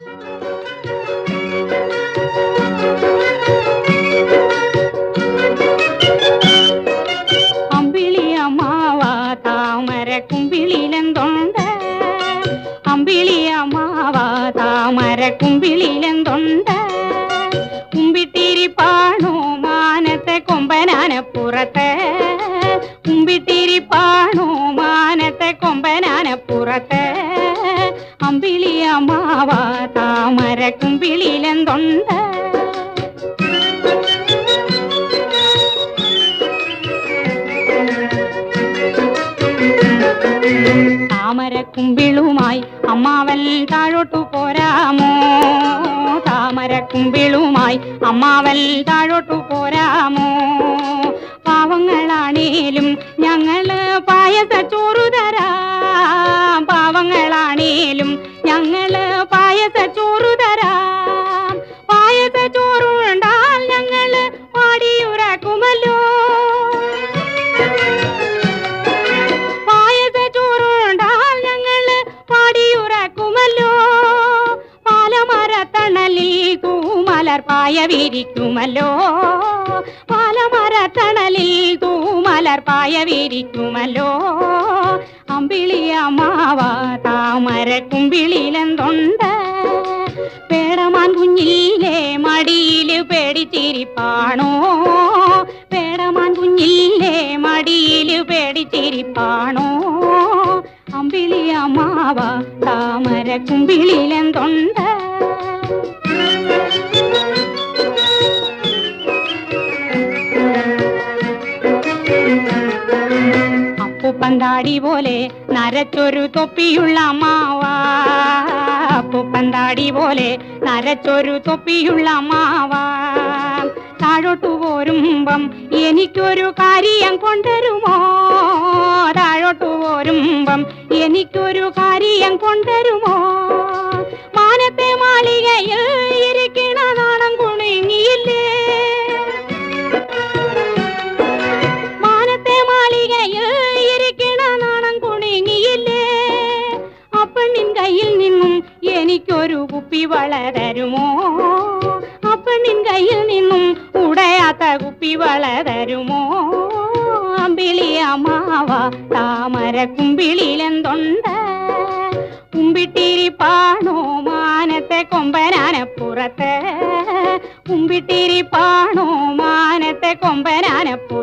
അമ്പിളി അമ്മാവ താമര കുമ്പിളിലെന്തുണ്ട് അമ്പിളി അമ്മാവ താമര കുമ്പിളിലെന്തുണ്ട് കുമ്പിട്ടിരി പാണു മാനത്തെ കൊമ്പനാനപ്പുറത്ത് കുമ്പിട്ടിരി പാണു മാനത്തെ കൊമ്പനാനപ്പുറത്ത് അമ്പിളി അമ്മാവ താമര കുമ്പിളിലെന്തുണ്ട് താമരക്കുമ്പിളുമായി അമ്മാവൻ താഴോട്ടു പോരാമോ താമരക്കുമ്പിളുമായി അമ്മാവൻ താഴോട്ടു പോരാമോ പാവങ്ങളാണേലും ഞങ്ങള് പായസ ചോറു തരാം പാവങ്ങളാണേലും ഞങ്ങള് പായസ ചോറു തരാം പായസ ചോറുണ്ടാൽ ഞങ്ങള് പാടിയുറക്കുമല്ലോ പായസ ചോറുണ്ടാൽ ഞങ്ങള് പാടിയുറക്കുമല്ലോ പാലമരത്തണലിൽ തൂമലർ പായ വിരിക്കുമല്ലോ പാലമരത്തണലിൽ തൂമലർ പായ വിരിക്കുമല്ലോ അമ്പിളി അമ്മാവ താമര കുമ്പിളിലെന്തുണ്ട് പേടമാൻ കുഞ്ഞില്ലേ മടിയില് പേടിച്ചിരിപ്പാണോ പേടമാൻ കുഞ്ഞില്ലേ മടിയില് പേടിച്ചിരിപ്പാണോ അമ്പിളി അമ്മാവ താമര കുമ്പിളിലെന്തുണ്ട് അപ്പുപ്പന്താടി പോലെ നരച്ചൊരു തൊപ്പിയുള്ള അമ്മാവ അപ്പുപ്പന്താടി പോലെ നരച്ചൊരു തൊപ്പിയുള്ള അമ്മാവ താഴോട്ടു പോരുമ്പം എനിക്കൊരു കാര്യം കൊണ്ടുവരുമോ താഴോട്ടു പോരുമ്പം എനിക്കൊരു കാര്യം കൊണ്ടുവരുമോ മാനത്തെ മാളികയിൽ ഇരിക്കണ നാണം കുണുങ്ങിയില്ലേ മാനത്തെ മാളികയിൽ ഇരിക്കണ നാണം കുണുങ്ങിയില്ലേ അപ്പണ്ണിൻ കയ്യിൽ നിന്നും എനിക്കൊരു കുപ്പി വള തരുമോ അപ്പണ്ണിൻ കയ്യിൽ നിന്നും ഉടയാത്ത കുപ്പി വള തരുമോ അമ്പിളി അമ്മാവ താമര കുമ്പിളിലെന്തുണ്ട് കുമ്പിട്ടിരി പാണോ മാനത്തെ കൊമ്പനാനപ്പുറത്ത് കുമ്പിട്ടിരി പാണോ മാനത്തെ കൊമ്പനാനപ്പുറത്ത്